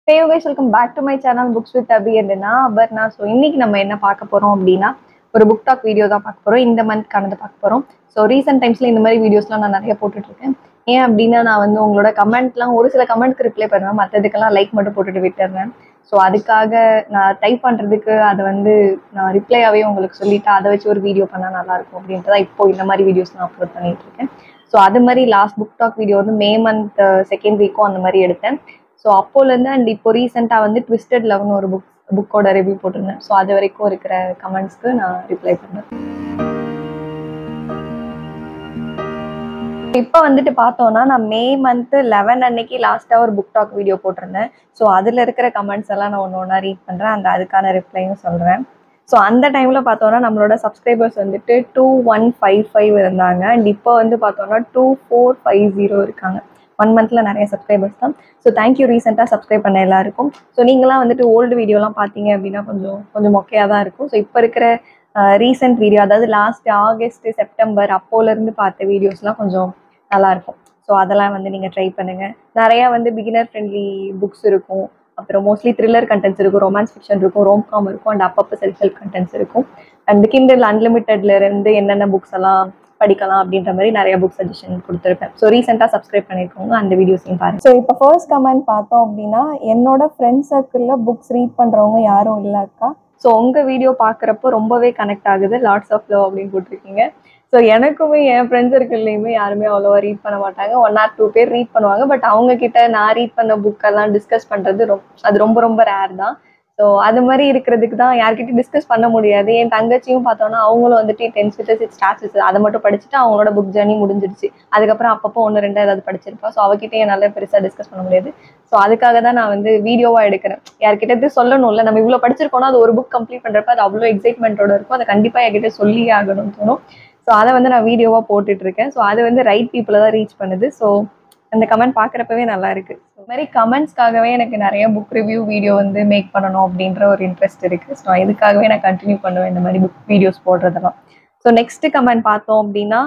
hey guys welcome back to my channel books with Abhi என்னன்னா Aparna so இன்னைக்கு நம்ம என்ன பார்க்க போறோம் அப்படின்னா ஒரு புக் டாக் வீடியோ தான் பார்க்க போறோம் இந்த மந்த் கணந்து பார்க்க போறோம் ஸோ ரீசெண்ட் டைம்ஸ்ல இந்த மாதிரி வீடியோஸ்லாம் நான் நிறைய போட்டுட்டு இருக்கேன் ஏன் அப்படின்னா நான் வந்து உங்களோட கமெண்ட்லாம் ஒரு சில கமெண்ட்க்கு ரிப்ளை பண்ணுவேன் மற்றதுக்கெல்லாம் லைக் மட்டும் போட்டுட்டு விட்டுறேன் ஸோ அதுக்காக நான் டைப் பண்ணுறதுக்கு அதை வந்து நான் ரிப்ளையாகவே உங்களுக்கு சொல்லிட்டு அதை வச்சு ஒரு வீடியோ பண்ணால் நல்லா இருக்கும் அப்படின்ட்டு தான் இப்போ இந்த மாதிரி வீடியோஸ் நான் அப்லோட் பண்ணிட்டு இருக்கேன் ஸோ அது மாதிரி லாஸ்ட் புக் டாக் வீடியோ வந்து மே மந்த் செகண்ட் வீக்கும் அந்த மாதிரி எடுத்தேன் ஸோ அப்போலேருந்து அண்ட் இப்போ ரீசெண்டாக வந்து ட்விஸ்டட் லவ்னு ஒரு புக் புக்கோட ரிவ்யூ போட்டிருந்தேன் ஸோ அது வரைக்கும் இருக்கிற கமெண்ட்ஸ்க்கு நான் ரிப்ளை பண்ணேன் இப்போ வந்துட்டு பார்த்தோன்னா நான் மே மந்த்து லெவன் அன்னைக்கு லாஸ்ட்டாக ஒரு புக் டாக் வீடியோ போட்டிருந்தேன் ஸோ அதில் இருக்கிற கமெண்ட்ஸ் எல்லாம் நான் ஒன்று ஒன்றா ரீட் பண்ணுறேன் அந்த அதுக்கான ரிப்ளையும் சொல்கிறேன் ஸோ அந்த டைமில் பார்த்தோன்னா நம்மளோட சப்ஸ்கிரைபர்ஸ் வந்துட்டு டூ ஒன் ஃபைவ் ஃபைவ் இருந்தாங்க அண்ட் இப்போ வந்து பார்த்தோன்னா டூ ஃபோர் ஃபைவ் ஜீரோ இருக்காங்க ஒன் மந்த்தில் நிறைய சப்ஸ்கிரைபர்ஸ் தான் ஸோ தேங்க்யூ ரீசெண்டாக சப்ஸ்கிரைப் பண்ண எல்லாருக்கும் ஸோ நீங்களாம் வந்துட்டு ஓல்டு வீடியோலாம் பார்த்தீங்க அப்படின்னா கொஞ்சம் கொஞ்சம் மொக்கையாக தான் இருக்கும் ஸோ இப்போ இருக்கிற ரீசெண்ட் வீடியோ அதாவது லாஸ்ட் ஆகஸ்ட் செப்டம்பர் அப்போலேருந்து பார்த்த வீடியோஸ்லாம் கொஞ்சம் நல்லாயிருக்கும் ஸோ அதெல்லாம் வந்து நீங்கள் ட்ரை பண்ணுங்கள் நிறையா வந்து பிகினர் ஃப்ரெண்ட்லி புக்ஸ் இருக்கும் அப்புறம் மோஸ்ட்லி த்ரில்லர் கண்டென்ட்ஸ் இருக்கும் ரொமான்ஸ் ஃபிக்ஷன் இருக்கும் ரோம்காம் இருக்கும் அண்ட் அப்பப்போ செல்ஃப் ஹெல்ப் கண்டென்ட்ஸ் இருக்கும் அண்ட் கிண்டல் அன்லிமிட்டட்ல இருந்து என்னென்ன புக்ஸ் எல்லாம் படிக்கலாம் அப்படின்ற மாதிரி நிறைய புக் சஜஷன் கொடுத்துருப்பேன் ஸோ ரீசெண்டாக சப்ஸ்கிரைப் பண்ணியிருக்கோங்க அந்த வீடியோஸையும் பாருங்க ஸோ இப்போ ஃபர்ஸ்ட் கமெண்ட் பார்த்தோம் அப்படின்னா என்னோட ஃப்ரெண்ட் சர்க்கிளில் புக்ஸ் ரீட் பண்ணுறவங்க யாரும் இல்லை அக்கா ஸோ உங்கள் வீடியோ பார்க்குறப்போ ரொம்பவே கனெக்ட் ஆகுது லாட்ஸ் ஆஃப் லவ் அப்படின்னு போட்டிருக்கீங்க ஸோ எனக்குமே என் ஃப்ரெண்ட்ஸ் சர்க்கிள்லையுமே யாருமே அவ்வளோவா ரீட் பண்ண மாட்டாங்க ஒன் ஆர் டூ பேர் ரீட் பண்ணுவாங்க பட் அவங்க கிட்ட நான் ரீட் பண்ண புக்கெல்லாம் டிஸ்கஸ் பண்ணுறது ரொம் அது ரொம்ப ரொம்ப ரேர் தான் ஸோ அது மாதிரி இருக்கிறதுக்கு தான் யார்கிட்டயும் டிஸ்கஸ் பண்ண முடியாது என் தங்கச்சியும் பார்த்தோன்னா அவங்களும் வந்துட்டு டென்த் வித் சிக்ஸ் ஸ்டார்ஸ் அதை மட்டும் படிச்சுட்டு அவங்களோட புக் ஜேர்னி முடிஞ்சிருச்சு அதுக்கப்புறம் அப்பப்போ ஒன்று ரெண்டு ஏதாவது படிச்சிருப்பா ஸோ அவகிட்ட என்னால் பெருசாக டிஸ்கஸ் பண்ண முடியாது ஸோ அதுக்காக தான் நான் வந்து வீடியோவாக எடுக்கிறேன் யார்கிட்ட சொல்லணும்ல நம்ம இவ்வளோ படிச்சிருக்கோம்னா அது ஒரு புக் கம்ப்ளீட் பண்ணுறப்ப அது அவ்வளோ எக்ஸைட்மெண்ட்டோட இருக்கும் அதை கண்டிப்பாக என்கிட்ட சொல்லியே ஆகணும்னு தோணும் ஸோ அதை வந்து நான் வீடியோவாக போட்டுட்டு இருக்கேன் ஸோ அது வந்து ரைட் பீப்புளை தான் ரீச் பண்ணுது ஸோ அந்த கமெண்ட் பார்க்குறப்பவே நல்லா இருக்கு ஸோ மாதிரி கமெண்ட்ஸ்க்காகவே எனக்கு நிறைய புக் ரிவ்யூ வீடியோ வந்து மேக் பண்ணணும் அப்படின்ற ஒரு இன்ட்ரெஸ்ட் இருக்கு ஸோ இதுக்காகவே நான் கண்டினியூ பண்ணுவேன் இந்த மாதிரி புக் வீடியோஸ் போடுறதெல்லாம் ஸோ நெக்ஸ்ட் கமெண்ட் பார்த்தோம் அப்படின்னா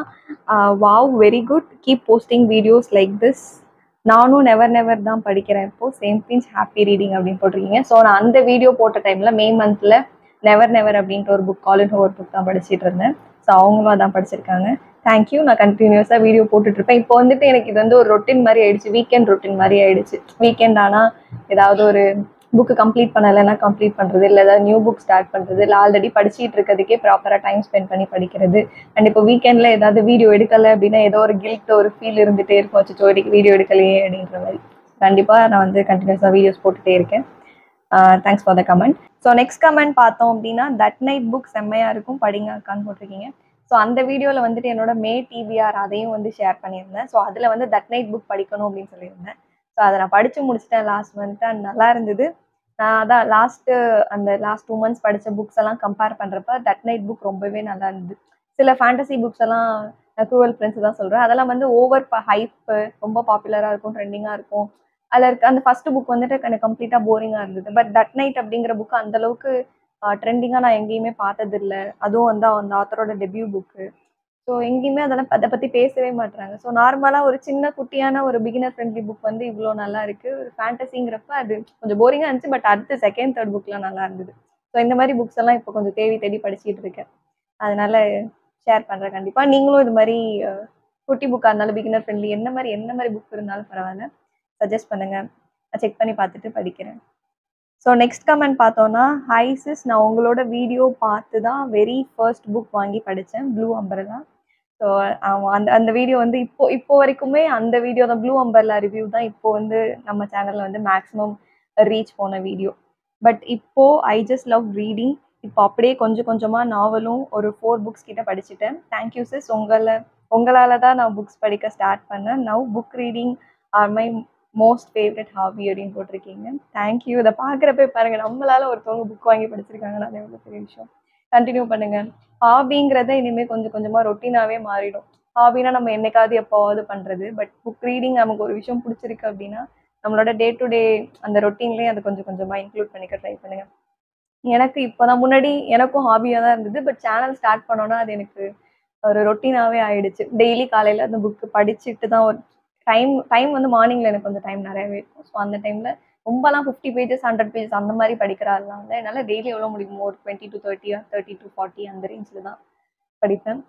wow very good keep posting videos like this நானும் நெவர் நெவர் தான் படிக்கிறேன் இப்போ சேம் பிஞ்ச் ஹாப்பி ரீடிங் அப்படின்னு போட்டிருக்கீங்க ஸோ நான் அந்த வீடியோ போட்ட டைமில் மே மந்தில் நெவர் நெவர் அப்படின்ட்டு ஒரு புக் காலின் ஹோவர் புக் தான் படிச்சிட்டு இருந்தேன் ஸோ அவங்களும் அதான் படிச்சிருக்காங்க தேங்க்யூ நான் கண்டினியூஸாக வீடியோ போட்டுட்டு இருப்பேன் இப்போ வந்துட்டு எனக்கு இது வந்து ஒரு ரொட்டின் மாதிரி ஆயிடுச்சு வீக்கெண்ட் ரொட்டின் மாதிரி ஆயிடுச்சு வீக்கெண்ட் ஆனால் ஏதாவது ஒரு புக்கு கம்ப்ளீட் பண்ணலைன்னா கம்ப்ளீட் பண்ணுறது இல்லை ஏதாவது நியூ புக் ஸ்டார்ட் பண்ணுறது இல்லை ஆல்ரெடி படிச்சுட்டு இருக்கிறதுக்கே ப்ராப்பராக டைம் ஸ்பெண்ட் பண்ணி படிக்கிறது அண்ட் இப்போ வீக்கெண்டில் ஏதாவது வீடியோ எடுக்கலை அப்படின்னா ஏதோ ஒரு கில்ட் ஒரு ஃபீல் இருந்துகிட்டே இருக்கும் வச்சு எடுக்க வீடியோ எடுக்கலையே அப்படின்ற மாதிரி கண்டிப்பாக நான் வந்து கண்டினியூஸாக வீடியோஸ் போட்டுகிட்டே இருக்கேன் thanks for the comment so next comment பார்த்தோம் அப்படின்னா தட் நைட் புக் செம்மையாக இருக்கும் படிங்க அக்கான்னு போட்டிருக்கீங்க ஸோ அந்த வீடியோவில் வந்துட்டு என்னோட மே டிவிஆர் அதையும் வந்து ஷேர் பண்ணியிருந்தேன் ஸோ அதில் வந்து தட் நைட் புக் படிக்கணும் அப்படின்னு சொல்லியிருந்தேன் ஸோ அதை நான் படித்து முடிச்சிட்டேன் லாஸ்ட் மந்த் அண்ட் நல்லா இருந்தது நான் அதான் லாஸ்ட்டு அந்த லாஸ்ட் டூ மந்த்ஸ் படித்த புக்ஸ் எல்லாம் கம்பேர் பண்ணுறப்ப தட் நைட் புக் ரொம்பவே நல்லா இருந்தது சில ஃபேண்டசி புக்ஸ் எல்லாம் க்ரூவல் ஃப்ரெண்ட்ஸ் தான் சொல்கிறேன் அதெல்லாம் வந்து ஓவர் ஹைப்பு ரொம்ப பாப்புலராக இருக்கும் ட்ரெண்டிங்காக இருக்கும் அதில் இருக்க அந்த ஃபர்ஸ்ட் புக் வந்துட்டு எனக்கு கம்ப்ளீட்டாக போரிங்காக இருந்தது பட் தட் நைட் அப்படிங்கிற புக் அந்தளவுக்கு ட்ரெண்டிங்காக நான் எங்கேயுமே பார்த்ததில்ல அதுவும் வந்து அந்த ஆத்தரோட டெபியூ புக்கு ஸோ எங்கேயுமே அதெல்லாம் அதை பற்றி பேசவே மாட்டுறாங்க ஸோ நார்மலாக ஒரு சின்ன குட்டியான ஒரு பிகினர் ஃப்ரெண்ட்லி புக் வந்து இவ்வளோ நல்லா இருக்குது ஒரு ஃபேண்டசிங்கிறப்ப அது கொஞ்சம் போரிங்காக இருந்துச்சு பட் அடுத்து செகண்ட் தேர்ட் புக்லாம் நல்லா இருந்தது ஸோ இந்த மாதிரி புக்ஸ் எல்லாம் இப்போ கொஞ்சம் தேடி தேடி படிச்சுட்டு இருக்கேன் அதனால ஷேர் பண்ணுறேன் கண்டிப்பாக நீங்களும் இது மாதிரி குட்டி புக்காக இருந்தாலும் பிகினர் ஃப்ரெண்ட்லி என்ன மாதிரி என்ன மாதிரி புக் இருந்தாலும் பரவாயில்ல சஜஸ்ட் பண்ணுங்கள் நான் செக் பண்ணி பார்த்துட்டு படிக்கிறேன் ஸோ நெக்ஸ்ட் கமெண்ட் பார்த்தோன்னா ஹை சிஸ் நான் உங்களோட வீடியோ பார்த்து தான் வெரி ஃபர்ஸ்ட் புக் வாங்கி படித்தேன் ப்ளூ அம்பர்லா ஸோ அந்த அந்த வீடியோ வந்து இப்போ இப்போ வரைக்குமே அந்த வீடியோ தான் ப்ளூ அம்பர்லா ரிவ்யூ தான் இப்போ வந்து நம்ம சேனலில் வந்து மேக்ஸிமம் ரீச் போன வீடியோ பட் இப்போது ஐ ஜஸ்ட் லவ் ரீடிங் இப்போ அப்படியே கொஞ்சம் கொஞ்சமாக நாவலும் ஒரு ஃபோர் புக்ஸ் கிட்ட படிச்சுட்டேன் தேங்க்யூ சிஸ் உங்களை உங்களால் தான் நான் புக்ஸ் படிக்க ஸ்டார்ட் பண்ணேன் now book reading are my most favourite hobby அப்படின்னு போட்டிருக்கீங்க தேங்க்யூ இதை பார்க்குறப்ப பாருங்கள் நம்மளால ஒருத்தவங்க புக் வாங்கி படிச்சிருக்காங்கன்னா அது எவ்வளோ பெரிய விஷயம் கண்டினியூ பண்ணுங்கள் ஹாபிங்கிறத இனிமேல் கொஞ்சம் கொஞ்சமாக ரொட்டீனாகவே மாறிடும் ஹாபினா நம்ம என்னைக்காவது எப்போவாவது பண்ணுறது பட் புக் ரீடிங் நமக்கு ஒரு விஷயம் பிடிச்சிருக்கு அப்படின்னா நம்மளோட டே டு டே அந்த ரொட்டீன்லேயே அதை கொஞ்சம் கொஞ்சமாக இன்க்ளூட் பண்ணிக்க ட்ரை பண்ணுங்கள் எனக்கு இப்போ தான் முன்னாடி எனக்கும் ஹாபியாக தான் இருந்தது பட் சேனல் ஸ்டார்ட் பண்ணோன்னா அது எனக்கு ஒரு ரொட்டீனாகவே ஆயிடுச்சு டெய்லி காலையில் அந்த புக்கு படிச்சுட்டு தான் ஒரு டைம் டைம் வந்து மார்னிங்கில் எனக்கு கொஞ்சம் டைம் நிறையவே இருக்கும் ஸோ அந்த டைமில் ரொம்பலாம் ஃபிஃப்டி பேஜஸ் ஹண்ட்ரட் பேஜஸ் அந்த மாதிரி படிக்கிற ஆள்லாம் இல்லை என்னால் டெய்லி எவ்வளோ முடியுமோ ஒரு twenty to thirty thirty to forty அந்த ரேஞ்சில் தான் படிப்பேன்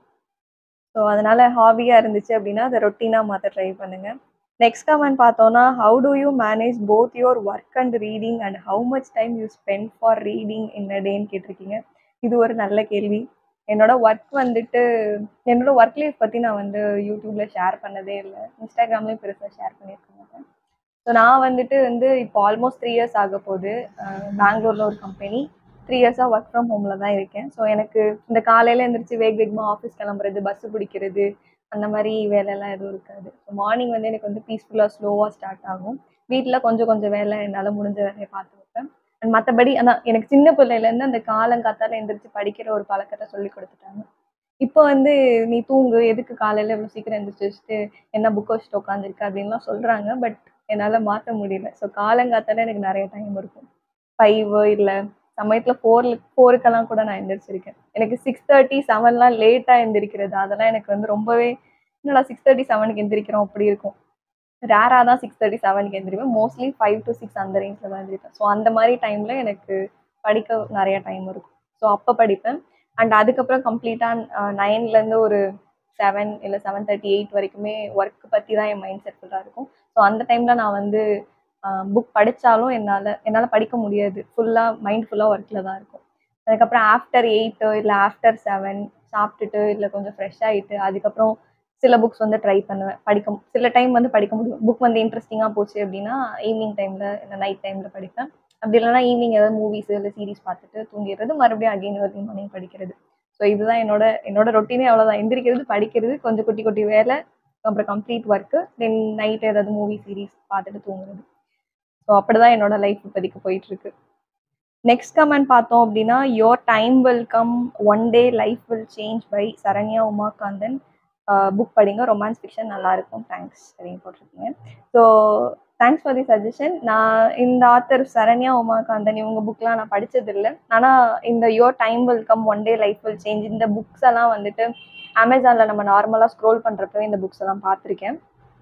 ஸோ அதனால ஹாபியாக இருந்துச்சு அப்படின்னா அதை ரொட்டீனாக மாற்ற ட்ரை பண்ணுங்க நெக்ஸ்ட் கமெண்ட் பார்த்தோன்னா how do you manage both your work and reading and how much time you spend for reading in a டேன்னு கேட்டிருக்கீங்க இது ஒரு நல்ல கேள்வி என்னோட ஒர்க் வந்துட்டு என்னோட ஒர்க் லைஃப் பற்றி நான் வந்து யூடியூப்ல ஷேர் பண்ணதே இல்லை இன்ஸ்டாகிராம்லேயும் பெருசாக ஷேர் பண்ணியிருக்க மாட்டேன் ஸோ நான் வந்துட்டு வந்து இப்போ ஆல்மோஸ்ட் த்ரீ இயர்ஸ் ஆக போகுது பெங்களூரில் ஒரு கம்பெனி த்ரீ இயர்ஸாக ஒர்க் ஃப்ரம் ஹோமில் தான் இருக்கேன் ஸோ எனக்கு இந்த காலையில் எழுந்திரிச்சு வேக வேகமாக ஆஃபீஸ் கிளம்புறது பஸ்ஸு பிடிக்கிறது அந்த மாதிரி வேலையெல்லாம் எதுவும் இருக்காது ஸோ மார்னிங் வந்து எனக்கு வந்து பீஸ்ஃபுல்லாக ஸ்லோவாக ஸ்டார்ட் ஆகும் வீட்டில் கொஞ்சம் கொஞ்சம் வேலை என்னால் முடிஞ்ச வேலையை பார்த்து வைப்பேன் அண்ட் மற்றபடி ஆனால் எனக்கு சின்ன பிள்ளையிலேருந்து அந்த காலங்காத்தால எந்திரிச்சு படிக்கிற ஒரு பழக்கத்தை சொல்லி கொடுத்துட்டாங்க இப்போ வந்து நீ தூங்கு எதுக்கு காலையில் இவ்வளோ சீக்கிரம் எந்திரிச்சு வச்சுட்டு என்ன புக் வச்சுட்டு உட்காந்துருக்க அப்படின்லாம் சொல்கிறாங்க பட் என்னால் மாற்ற முடியல ஸோ காலங்காத்தால எனக்கு நிறைய டைம் இருக்கும் ஃபைவ் இல்லை சமயத்தில் ஃபோர் ஃபோருக்கெல்லாம் கூட நான் எந்திரிச்சிருக்கேன் எனக்கு சிக்ஸ் தேர்ட்டி செவன்லாம் லேட்டாக எந்திரிக்கிறது அதெல்லாம் எனக்கு வந்து ரொம்பவே என்னடா சிக்ஸ் தேர்ட்டி செவனுக்கு எந்திரிக்கிறோம் அப்படி இருக்கும் ரேராக தான் சிக்ஸ் தேர்ட்டி செவனுக்கு எந்திரிப்பேன் மோஸ்ட்லி ஃபைவ் டு சிக்ஸ் அந்த ரேஞ்சில் தான் எந்திரிப்பேன் ஸோ அந்த மாதிரி டைமில் எனக்கு படிக்க நிறைய டைம் இருக்கும் ஸோ அப்போ படிப்பேன் அண்ட் அதுக்கப்புறம் கம்ப்ளீட்டாக நைன்லேருந்து ஒரு செவன் இல்லை செவன் தேர்ட்டி எயிட் வரைக்குமே ஒர்க் பற்றி தான் என் மைண்ட் செட் ஃபுல்லாக இருக்கும் ஸோ அந்த டைமில் நான் வந்து புக் படித்தாலும் என்னால் என்னால் படிக்க முடியாது ஃபுல்லாக மைண்ட் ஃபுல்லாக ஒர்க்கில் தான் இருக்கும் அதுக்கப்புறம் ஆஃப்டர் எயிட்டு இல்லை ஆஃப்டர் செவன் சாப்பிட்டுட்டு இல்லை கொஞ்சம் ஃப்ரெஷ் ஆகிட்டு அதுக்கப்புறம் சில புக்ஸ் வந்து ட்ரை பண்ணுவேன் படிக்க சில டைம் வந்து படிக்க முடியும் புக் வந்து இன்ட்ரெஸ்டிங்காக போச்சு அப்படின்னா ஈவினிங் டைமில் இல்லை நைட் டைமில் படிப்பேன் அப்படி இல்லைனா ஈவினிங் ஏதாவது மூவிஸ் இல்லை சீரிஸ் பார்த்துட்டு தூங்கிடுறது மறுபடியும் அகைன் ஏர்லி மார்னிங் படிக்கிறது ஸோ இதுதான் என்னோட என்னோட ரொட்டீனே அவ்வளோதான் எந்திரிக்கிறது படிக்கிறது கொஞ்சம் குட்டி குட்டி வேலை அப்புறம் கம்ப்ளீட் ஒர்க்கு தென் நைட் ஏதாவது மூவி சீரிஸ் பார்த்துட்டு தூங்குறது ஸோ அப்படிதான் என்னோட லைஃப் இப்போதைக்கு போயிட்டு இருக்கு நெக்ஸ்ட் கமெண்ட் பார்த்தோம் அப்படின்னா your time will come one day life will change by Saranya Umakanthan book படிங்க ரொமான்ஸ் ஃபிக்ஷன் நல்லா இருக்கும் தேங்க்ஸ் அப்படின்னு போட்டிருக்கீங்க so thanks for the suggestion நான் இந்த ஆத்தர் சரண்யா உமாகாந்தன் இவங்க புக்லாம் நான் படிச்சதில்லை ஆனால் இந்த your time will come one day life will change இந்த புக்ஸ் எல்லாம் வந்துட்டு அமேசானில் நம்ம நார்மலாக ஸ்க்ரோல் பண்ணுறப்ப இந்த புக்ஸ் எல்லாம் பார்த்துருக்கேன்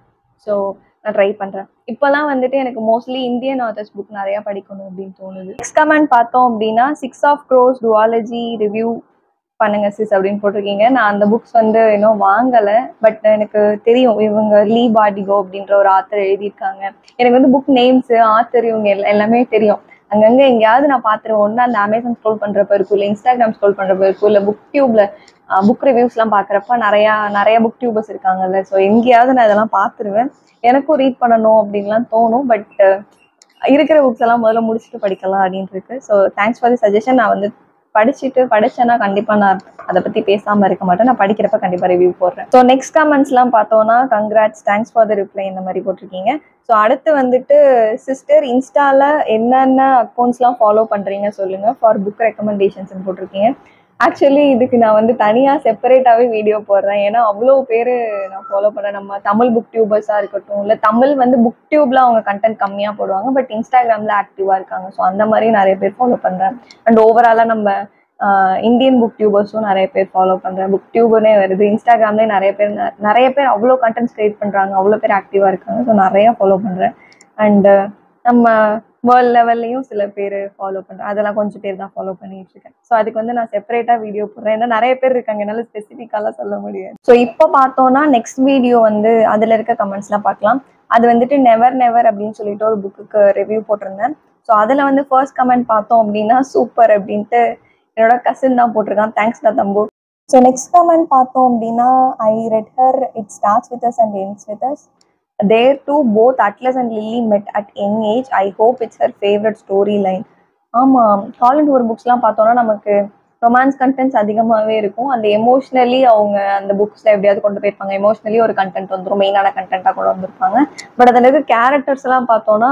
ஸோ நான் ட்ரை பண்ணுறேன் இப்போலாம் வந்துட்டு எனக்கு மோஸ்ட்லி இந்தியன் ஆத்தர்ஸ் புக் நிறையா படிக்கணும் அப்படின்னு தோணுது நெக்ஸ்ட் கமெண்ட் பார்த்தோம் அப்படின்னா six of crows duology review பண்ணுங்க சிஸ் அப்படின்னு போட்டிருக்கீங்க நான் அந்த புக்ஸ் வந்து இன்னும் வாங்கலை பட் எனக்கு தெரியும் இவங்க லீ பாடிகோ அப்படின்ற ஒரு ஆத்தர் எழுதியிருக்காங்க எனக்கு வந்து புக் நேம்ஸு ஆத்தர் இவங்க எல்லா- எல்லாமே தெரியும் அங்கங்கே எங்கேயாவது நான் பார்த்துருவேன் ஒன்று அந்த அமேசான் ஸ்க்ரோல் பண்ணுறப்ப இருக்கும் இல்லை இன்ஸ்டாகிராம் ஸ்க்ரோல் பண்ணுறப்ப இருக்கும் இல்லை புக் டியூப்ல புக் ரிவ்யூஸ்லாம் பார்க்குறப்ப நிறையா நிறைய புக் டியூபர்ஸ் இருக்காங்கல்ல ஸோ எங்கேயாவது நான் இதெல்லாம் பார்த்துருவேன் எனக்கும் ரீட் பண்ணணும் அப்படின்லாம் தோணும் பட் இருக்கிற புக்ஸ் எல்லாம் முதல்ல முடிச்சுட்டு படிக்கலாம் அப்படின்னு இருக்கு so thanks for the suggestion நான் வந்து படிச்சுட்டு படிச்சேன்னா கண்டிப்பா நான் அதை பத்தி பேசாம இருக்க மாட்டேன் நான் படிக்கிறப்ப கண்டிப்பா ரிவ்யூ போடுறேன் ஸோ நெக்ஸ்ட் கமெண்ட்ஸ்லாம் பார்த்தோம்னா congrats thanks for the reply இந்த மாதிரி போட்டிருக்கீங்க ஸோ அடுத்து வந்துட்டு சிஸ்டர் இன்ஸ்டால என்னென்ன அக்கௌண்ட்ஸ்லாம் ஃபாலோ பண்றீங்க சொல்லுங்க ஃபார் புக் ரெக்கமெண்டேஷன்ஸ் போட்டிருக்கீங்க ஆக்சுவலி இதுக்கு நான் வந்து தனியாக செப்பரேட்டாகவே வீடியோ போடுறேன் ஏன்னா அவ்வளோ பேர் நான் ஃபாலோ பண்ணுறேன் நம்ம தமிழ் புக் டியூபர்ஸாக இருக்கட்டும் இல்லை தமிழ் வந்து புக் டியூப்ல அவங்க கண்டென்ட் கம்மியாக போடுவாங்க பட் இன்ஸ்டாகிராமில் ஆக்டிவாக இருக்காங்க ஸோ அந்த மாதிரி நிறைய பேர் ஃபாலோ பண்ணுறேன் அண்ட் ஓவராலாக நம்ம இந்தியன் புக் டியூபர்ஸும் நிறைய பேர் ஃபாலோ பண்ணுறேன் புக் டியூபர்னே வருது இன்ஸ்டாகிராம்லேயே நிறைய பேர் ந- நிறைய பேர் அவ்வளோ கண்டென்ட்ஸ் கிரியேட் பண்ணுறாங்க அவ்வளோ பேர் ஆக்டிவாக இருக்காங்க ஸோ நிறையா ஃபாலோ பண்ணுறேன் அண்டு நம்ம வேர்ல்ட் லெவல்லையும் சில பேர் ஃபாலோ பண்ணுறேன் அதெல்லாம் கொஞ்சம் பேர் தான் ஃபாலோ பண்ணிட்டு இருக்கேன் ஸோ அதுக்கு வந்து நான் செப்பரேட்டாக வீடியோ போடுறேன் ஏன்னா நிறைய பேர் இருக்காங்க என்னால் ஸ்பெசிஃபிக்காலாம் சொல்ல முடியாது ஸோ இப்போ பார்த்தோன்னா நெக்ஸ்ட் வீடியோ வந்து அதில் இருக்க கமெண்ட்ஸ்லாம் பார்க்கலாம் அது வந்துட்டு நெவர் நெவர் அப்படின்னு சொல்லிட்டு ஒரு புக்குக்கு ரிவ்யூ போட்டிருந்தேன் ஸோ அதில் வந்து ஃபர்ஸ்ட் கமெண்ட் பார்த்தோம் அப்படின்னா சூப்பர் அப்படின்ட்டு என்னோட கசின் தான் போட்டிருக்கான் தேங்க்ஸ் டா தம்பு ஸோ நெக்ஸ்ட் கமெண்ட் பார்த்தோம் அப்படின்னா I read her it starts with us and ends with us there two both Atlas and Lily met at young age I hope it's her favourite story line ஆமாம் காலண்ட் ஒரு புக்ஸ்லாம் பார்த்தோன்னா நமக்கு romance contents அதிகமாகவே இருக்கும் அந்த எமோஷ்னலி அவங்க அந்த புக்ஸில் எப்படியாவது கொண்டு போயிருப்பாங்க எமோஷ்னலி ஒரு கண்டென்ட் வந்துடும் மெயினான கண்டென்ட்டாக கொண்டு வந்திருப்பாங்க பட் அதில் இருக்க கேரக்டர்ஸ் எல்லாம் பார்த்தோன்னா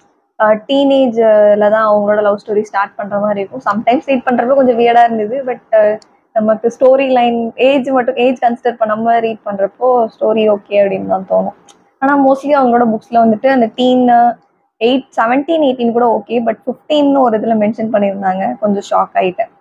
டீனேஜில் தான் அவங்களோட லவ் ஸ்டோரி ஸ்டார்ட் பண்ணுற மாதிரி இருக்கும் சம்டைம்ஸ் ரீட் பண்ணுறப்ப கொஞ்சம் வியர்டாக இருந்தது பட் நமக்கு ஸ்டோரி லைன் ஏஜ் மட்டும் ஏஜ் கன்சிடர் பண்ணாம ரீட் பண்ணுறப்போ ஸ்டோரி ஓகே அப்படின்னு தான் தோணும் ஆனால் மோஸ்ட்லி அவங்களோட புக்ஸில் வந்துட்டு அந்த டீன் எயிட் செவன்டீன் எயிட்டீன் கூட ஓகே பட் ஃபிஃப்டீன்னு ஒரு இதில் மென்ஷன் பண்ணியிருந்தாங்க கொஞ்சம் ஷாக் ஆகிட்டேன்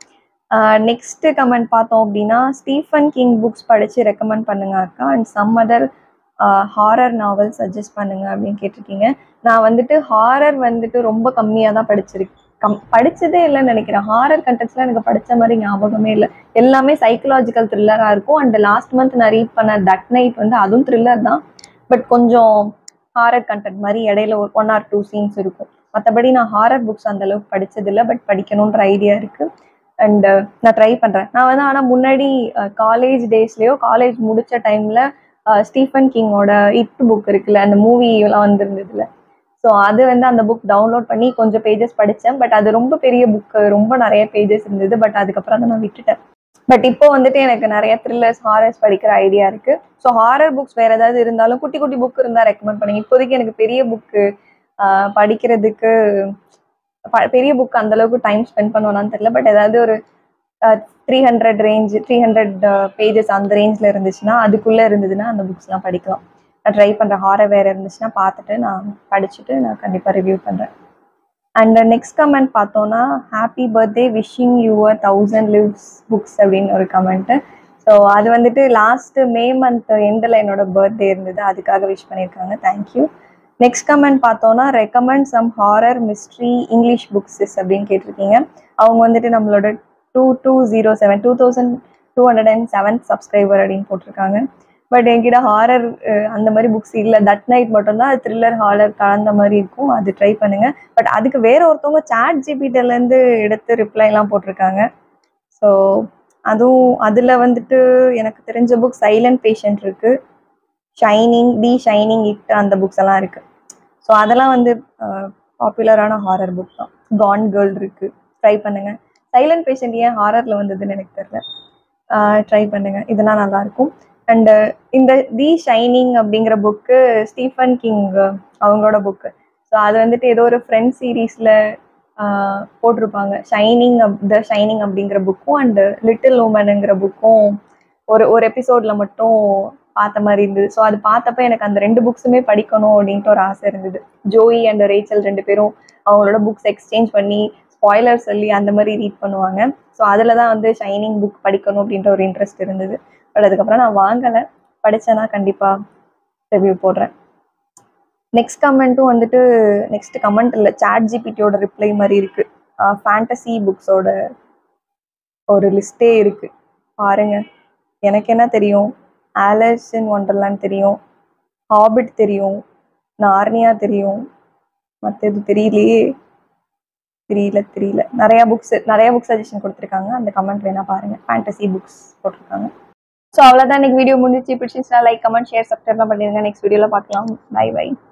நெக்ஸ்ட் கமெண்ட் பார்த்தோம் அப்படின்னா ஸ்டீஃபன் கிங் புக்ஸ் படித்து ரெக்கமெண்ட் பண்ணுங்க அக்கா and some other horror novel suggest பண்ணுங்க அப்படின்னு கேட்டிருக்கீங்க நான் வந்துட்டு ஹாரர் வந்துட்டு ரொம்ப கம்மியாக தான் படிச்சிருக்கேன் கம் படிச்சதே இல்லைன்னு நினைக்கிறேன் ஹாரர் கண்டென்ட்ஸ்லாம் எனக்கு படிச்ச மாதிரி ஞாபகமே இல்லை எல்லாமே சைக்கலாஜிக்கல் த்ரில்லராக இருக்கும் அண்ட் லாஸ்ட் மந்த் நான் ரீட் பண்ண தட் நைட் வந்து அதுவும் த்ரில்லர் தான் பட் கொஞ்சம் ஹாரர் கண்டென்ட் மாதிரி இடையில ஒரு ஒன் ஆர் டூ சீன்ஸ் இருக்கும் மற்றபடி நான் ஹாரர் புக்ஸ் அந்த அளவுக்கு படிச்சதில்லை பட் படிக்கணுன்ற ஐடியா இருக்கு அண்ட் நான் ட்ரை பண்ணுறேன் நான் வந்து ஆனால் முன்னாடி காலேஜ் டேஸ்லேயோ காலேஜ் முடிச்ச டைமில் ஸ்டீஃபன் கிங்கோட இட் புக் இருக்குல்ல அந்த மூவி எல்லாம் வந்திருந்ததுல ஸோ அது வந்து அந்த புக் டவுன்லோட் பண்ணி கொஞ்சம் பேஜஸ் படித்தேன் பட் அது ரொம்ப பெரிய புக்கு ரொம்ப நிறைய பேஜஸ் இருந்தது பட் அதுக்கப்புறம் அதை நான் விட்டுட்டேன் பட் இப்போ வந்துட்டு எனக்கு நிறைய த்ரில்லர்ஸ் ஹாரர்ஸ் படிக்கிற ஐடியா இருக்கு ஸோ ஹாரர் புக்ஸ் வேற ஏதாவது இருந்தாலும் குட்டி குட்டி புக் இருந்தால் ரெக்கமெண்ட் பண்ணுங்க இப்போதைக்கு எனக்கு பெரிய புக்கு படிக்கிறதுக்கு ப- பெரிய புக் அந்த அளவுக்கு டைம் ஸ்பெண்ட் பண்ணுவேனான்னு தெரியல பட் ஏதாவது ஒரு three hundred range three hundred pages அந்த ரேஞ்சில் இருந்துச்சுன்னா அதுக்குள்ளே இருந்ததுன்னா அந்த புக்ஸ்லாம் படிக்கலாம் நான் ட்ரை பண்ணுறேன் ஹாரர் வேறு இருந்துச்சுன்னா பார்த்துட்டு நான் படிச்சுட்டு நான் கண்டிப்பாக ரிவ்யூ பண்ணுறேன் அண்ட் நெக்ஸ்ட் கமெண்ட் பார்த்தோன்னா happy birthday wishing you a thousand lives books அப்படின்னு ஒரு கமெண்ட்டு ஸோ அது வந்துட்டு லாஸ்ட் மே மந்த் எண்டில் என்னோட பர்த்டே இருந்தது அதுக்காக விஷ் பண்ணியிருக்காங்க தேங்க்யூ நெக்ஸ்ட் கமெண்ட் பார்த்தோன்னா recommend some horror mystery English books அப்படின்னு கேட்டிருக்கீங்க அவங்க வந்துட்டு நம்மளோட two two zero seven two thousand two hundred and seven subscriber அப்படின்னு போட்டிருக்காங்க பட் என்கிட்ட ஹாரர் அந்த மாதிரி புக்ஸ் இல்லை தட் நைட் மட்டும்தான் அது த்ரில்லர் ஹாரர் கலந்த மாதிரி இருக்கும் அது ட்ரை பண்ணுங்க பட் அதுக்கு வேற ஒருத்தவங்க சாட் ஜிபிட்டிலேருந்து எடுத்து ரிப்ளைலாம் போட்டிருக்காங்க ஸோ அதுவும் அதில் வந்துட்டு எனக்கு தெரிஞ்ச புக் சைலண்ட் பேஷண்ட் இருக்கு ஷைனிங் தி ஷைனிங் இட் அந்த புக்ஸ் எல்லாம் இருக்கு ஸோ அதெல்லாம் வந்து பாப்புலரான ஹாரர் புக் தான் கான் கேர்ள் இருக்கு ட்ரை பண்ணுங்க சைலண்ட் பேஷண்ட் ஏன் ஹாரர்ல வந்ததுன்னு எனக்கு தெரியல ட்ரை பண்ணுங்க இதெல்லாம் நல்லா இருக்கும் அண்டு இந்த தி ஷைனிங் அப்படிங்கிற புக்கு ஸ்டீஃபன் கிங் அவங்களோட புக்கு ஸோ அது வந்துட்டு ஏதோ ஒரு ஃப்ரெண்ட் சீரீஸில் போட்டிருப்பாங்க ஷைனிங் அப் த ஷைனிங் அப்படிங்கிற புக்கும் அண்டு லிட்டில் உமனுங்கிற புக்கும் ஒரு ஒரு எபிசோடில் மட்டும் பார்த்த மாதிரி இருந்தது ஸோ அது பார்த்தப்ப எனக்கு அந்த ரெண்டு புக்ஸுமே படிக்கணும் அப்படின்ட்டு ஒரு ஆசை இருந்தது ஜோயி அண்ட் ரேச்சல் ரெண்டு பேரும் அவங்களோட புக்ஸ் எக்ஸ்சேஞ்ச் பண்ணி ஸ்பாய்லர் சொல்லி அந்த மாதிரி ரீட் பண்ணுவாங்க ஸோ அதில் தான் வந்து ஷைனிங் புக் படிக்கணும் அப்படின்ற ஒரு இன்ட்ரெஸ்ட் இருந்தது பட் அதுக்கப்புறம் நான் வாங்கலை படித்தேன்னா கண்டிப்பாக ரிவ்யூ போடுறேன் நெக்ஸ்ட் கமெண்ட்டும் வந்துட்டு நெக்ஸ்ட் கமெண்ட் இல்லை சாட் ஜிபிடியோட ரிப்ளை மாதிரி இருக்கு ஃபேண்டசி புக்ஸோட ஒரு லிஸ்ட்டே இருக்கு பாருங்க எனக்கு என்ன தெரியும் ஆலஸ் இன் ஒண்டர்லேண்ட் தெரியும் ஹாபிட் தெரியும் நார்னியா தெரியும் மற்ற எது தெரியலையே தெரியல தெரியல நிறைய புக்ஸ் நிறைய புக் சஜஷன் கொடுத்துருக்காங்க அந்த கமெண்ட் வேணா பாருங்க ஃபேண்டசி புக்ஸ் போட்டிருக்காங்க ஸோ அவ்வளோதான் இன்னைக்கு வீடியோ முடிஞ்சிச்சு பிடிச்சிருந்துச்சுன்னா லைக் கமெண்ட் ஷேர் சப்ஸ்கிரைப்லாம் பண்ணிருங்க நெக்ஸ்ட் வீடியோவில் பார்க்கலாம் பை பை